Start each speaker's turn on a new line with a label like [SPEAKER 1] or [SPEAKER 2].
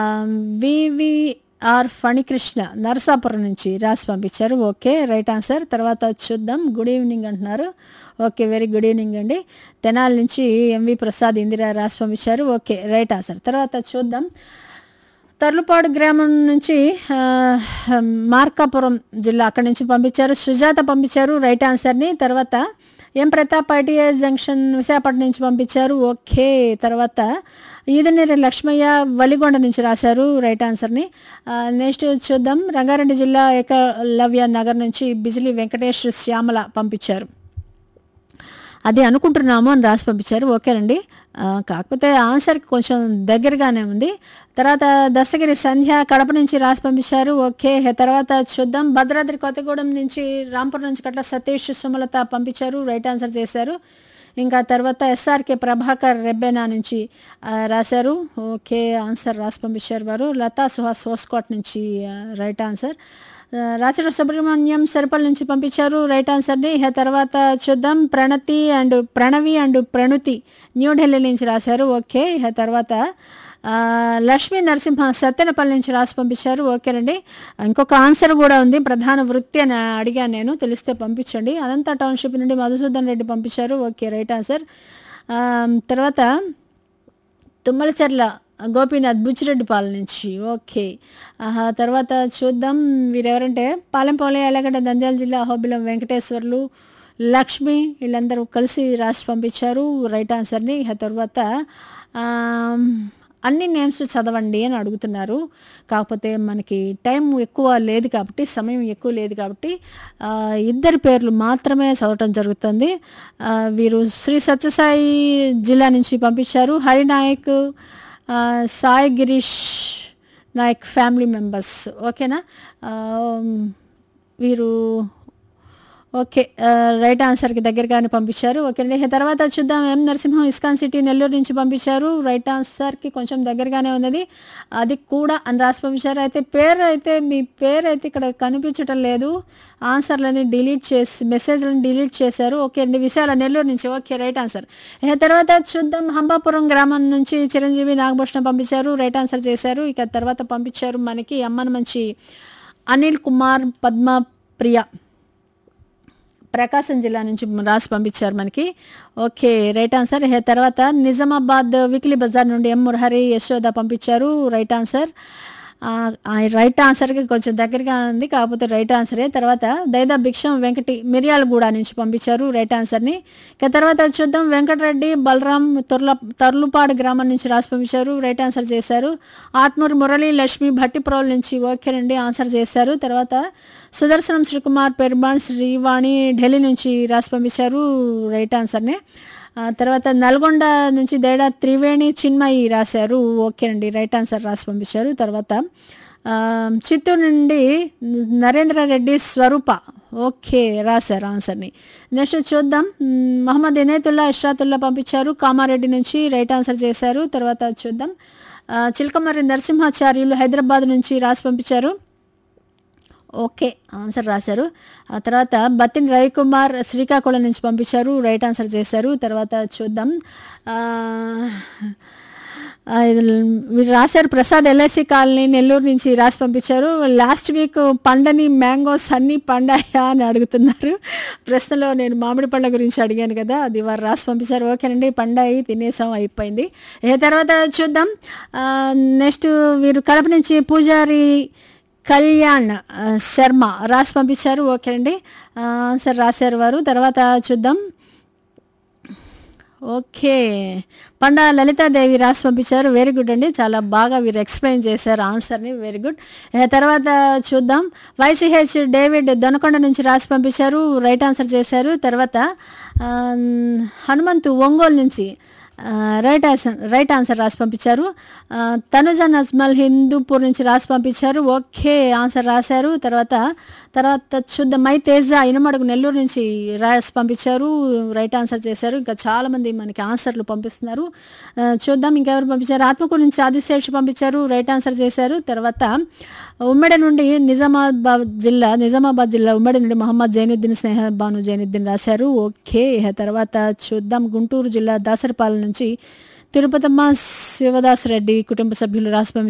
[SPEAKER 1] VVR Phani Krishna Narasapuram నుంచి రాసి పంపించారు ఓకే రైట్ ఆన్సర్ తర్వాత చూద్దాం గుడ్ ఈవినింగ్ అంటున్నారు ఓకే వెరీ గుడ్ ఈవినింగ్ అండి తెనాలి నుంచి ఎంవి ప్రసాద్ ఇందిరా రాసి పంపించారు ఓకే రైట్ ఆన్సర్ తర్వాత చూద్దాం తర్లుపాడు గ్రామం నుంచి ఆ, మార్కాపురం జిల్లా అక్కడి నుంచి పంపించారు సుజాత పంపించారు రైట్ ఆన్సర్ని తర్వాత M Pratap ITI junction Visakhapatnam నుంచి పంపించారు ఓకే తర్వాత ఈదునేరి లక్ష్మయ్య వలిగొండ నుంచి రాశారు రైట్ ఆన్సర్ని ఆ, నెక్స్ట్ చూద్దాం రంగారెడ్డి జిల్లా ఏకలవ్య నగర్ నుంచి బిజిలీ వెంకటేష్ శ్యామల పంపించారు అది అనుకుంటున్నాము అని రాసి పంపించారు ఓకేనండి ఆ, కాకపోతే ఆన్సర్కి కొంచెం దగ్గరగానే ఉంది తర్వాత దస్తగిరి సంధ్య కడప నుంచి రాసి పంపించారు ఓకే తర్వాత చూద్దాం భద్రాద్రి కొత్తగూడెం నుంచి రాంపూర్ నుంచి కట్ల సతీష్ సుమలత పంపించారు రైట్ ఆన్సర్ చేశారు ఇంకా తర్వాత ఎస్ఆర్కే ప్రభాకర్ రెబ్బెనా నుంచి ఆ, రాశారు ఓకే ఆన్సర్ రాసి పంపించారు వారు లతా సుహాస్ హోస్కోట్ నుంచి ఆ, రైట్ ఆన్సర్ ఆ, రాచడ సుబ్రహ్మణ్యం సరిపల్ నుంచి పంపించారు రైట్ ఆన్సర్ని ఇక తర్వాత చూద్దాం ప్రణతి అండ్ ప్రణవి అండ్ ప్రణుతి న్యూఢిల్లీ నుంచి రాశారు ఓకే ఇక తర్వాత ఆ, లక్ష్మీ నరసింహ సత్తెనపల్లి నుంచి రాసి పంపించారు ఓకేనండి ఇంకొక ఆన్సర్ కూడా ఉంది ప్రధాన వృత్తి అని అడిగాను నేను తెలిస్తే పంపించండి అనంత టౌన్షిప్ నుండి మధుసూదన్ రెడ్డి పంపించారు ఓకే రైట్ ఆన్సర్ ఆ, తర్వాత తుమ్మలచర్ల గోపీనాథ్ బుచ్చిరెడ్డిపాల నుంచి ఓకే ఆహా తర్వాత చూద్దాం వీరెవరంటే పాలెంపోలే ఎలగడ్డ నంద్యాల జిల్లా హోబిలం వెంకటేశ్వర్లు లక్ష్మి వీళ్ళందరూ కలిసి రాసి పంపించారు రైట్ ఆన్సర్ని ఆ తర్వాత ఆమ్, అన్ని నేమ్స్ చదవండి అని అడుగుతున్నారు కాకపోతే మనకి టైం ఎక్కువ లేదు కాబట్టి సమయం ఎక్కువ లేదు కాబట్టి ఆ, ఇద్దరి పేర్లు మాత్రమే చదవటం జరుగుతుంది ఆ, వీరు శ్రీ సత్యసాయి జిల్లా నుంచి పంపించారు హరినాయక్ ఆ, సాయి గిరీష్ నాయక్ ఫ్యామిలీ మెంబర్స్ ఓకేనా ఆ, వీరు ఓకే ఆ, రైట్ ఆన్సర్కి దగ్గరగానే పంపించారు ఓకే అండి తర్వాత చూద్దాం M Narasimham ISKCON city Nellore నుంచి పంపించారు రైట్ ఆన్సర్కి కొంచెం దగ్గరగానే ఉన్నది అది కూడా అని రాసి పంపించారు అయితే పేరు అయితే మీ పేరు అయితే ఇక్కడ కనిపించటం లేదు ఆన్సర్లని డిలీట్ చేసి మెసేజ్లను డిలీట్ చేశారు ఓకే అండి విశాల నెల్లూరు నుంచి ఓకే రైట్ ఆన్సర్ ఇక తర్వాత చూద్దాం హంబాపురం గ్రామం నుంచి చిరంజీవి నాగభూషణం పంపించారు రైట్ ఆన్సర్ చేశారు ఇక తర్వాత పంపించారు మనకి అమ్మన మంచి అనిల్ కుమార్ పద్మ ప్రియ ప్రకాశం జిల్లా నుంచి రాసి పంపించారు మనకి ఓకే రైట్ ఆన్సర్ ఇక తర్వాత నిజామాబాద్ వీక్లీ బజార్ నుండి ఎం మురహరి యశోద పంపించారు రైట్ ఆన్సర్ ఆ, ఆ రైట్ ఆన్సర్కి కొంచెం దగ్గరగా ఉంది కాకపోతే రైట్ ఆన్సరే తర్వాత దైదా భిక్షం వెంకటి మిర్యాలగూడ నుంచి పంపించారు రైట్ ఆన్సర్ని ఇక తర్వాత చూద్దాం వెంకటరెడ్డి బలరాం తొర్ల తర్లుపాడు గ్రామం నుంచి రాసి పంపించారు రైట్ ఆన్సర్ చేశారు ఆత్మూరి మురళి లక్ష్మి భట్టిప్రోల్ నుంచి ఓకేనండి ఆన్సర్ చేశారు తర్వాత సుదర్శనం శ్రీకుమార్ పెరుమాళ్ శ్రీవాణి ఢిల్లీ నుంచి రాసి పంపించారు రైట్ ఆన్సర్ని ఆ తర్వాత నల్గొండ నుంచి దేడా త్రివేణి చిన్మయి రాశారు ఓకేనండి రైట్ ఆన్సర్ రాసి పంపించారు తర్వాత ఆ, చిత్తూరు నుండి నరేంద్ర రెడ్డి స్వరూప ఓకే రాశారు ఆన్సర్ని నెక్స్ట్ చూద్దాం మ్, మహమ్మద్ ఇనేతుల్లా ఇష్రాతుల్లా పంపించారు కామారెడ్డి నుంచి రైట్ ఆన్సర్ చేశారు తర్వాత చూద్దాం ఆ, చిలకమర్రి నరసింహాచార్యులు హైదరాబాద్ నుంచి రాసి పంపించారు ఓకే ఆన్సర్ రాశారు ఆ తర్వాత బతిన్ రవికుమార్ శ్రీకాకుళం నుంచి పంపించారు రైట్ ఆన్సర్ చేశారు తర్వాత చూద్దాం ఆ, ఆ, ఇది మీరు రాశారు ప్రసాద్ ఎల్ఐసి కాలనీ నెల్లూరు నుంచి రాసి పంపించారు లాస్ట్ వీక్ పండని మ్యాంగోస్ అన్నీ పండాయా అని అడుగుతున్నారు ప్రశ్నలో నేను మామిడి పళ్ళ గురించి అడిగాను కదా అది వారు రాసి పంపించారు ఓకేనండి పండాయి తినేసాం అయిపోయింది ఏ తర్వాత చూద్దాం నెక్స్ట్ వీరు కడప నుంచి పూజారి కళ్యాణ్ ఆ, శర్మ రాసి పంపించారు ఓకే అండి ఆ, ఆన్సర్ రాశారు వారు తర్వాత చూద్దాం ఓకే పండా లలితాదేవి రాసి పంపించారు వెరీ గుడ్ అండి చాలా బాగా వీరు ఎక్స్ప్లెయిన్ చేశారు ఆన్సర్ని వెరీ గుడ్ ఆ తర్వాత చూద్దాం వైసీహెచ్ డేవిడ్ దొనకొండ నుంచి రాసి పంపించారు రైట్ ఆన్సర్ చేశారు తర్వాత ఆ, హనుమంతు ఒంగోలు నుంచి ఆ, రైట్ ఆన్సర్ రైట్ ఆన్సర్ రాసి పంపించారు ఆ, తనుజ నజ్మల్ హిందూపూర్ నుంచి రాసి పంపించారు ఓకే ఆన్సర్ రాశారు తర్వాత తర్వాత చూద్దాం మై తేజ ఇనమడుగు నెల్లూరు నుంచి రాసి పంపించారు రైట్ ఆన్సర్ చేశారు ఇంకా చాలామంది మనకి ఆన్సర్లు పంపిస్తున్నారు ఆ, చూద్దాం ఇంకెవరు పంపించారు ఆత్మకూరు నుంచి ఆదిశేష్ పంపించారు రైట్ ఆన్సర్ చేశారు తర్వాత ఉమ్మడి నుండి నిజామాబాద్ జిల్లా నిజామాబాద్ జిల్లా ఉమ్మడి నుండి మహమ్మద్ జైనుద్దీన్ స్నేహ బాను జైనుద్దీన్ రాశారు ఓకే ఆ తర్వాత చూద్దాం గుంటూరు జిల్లా దాసరపాలెం నుంచి తిరుపతమ్మ శివదాస్ రెడ్డి కుటుంబ సభ్యులు రాసి పంపించారు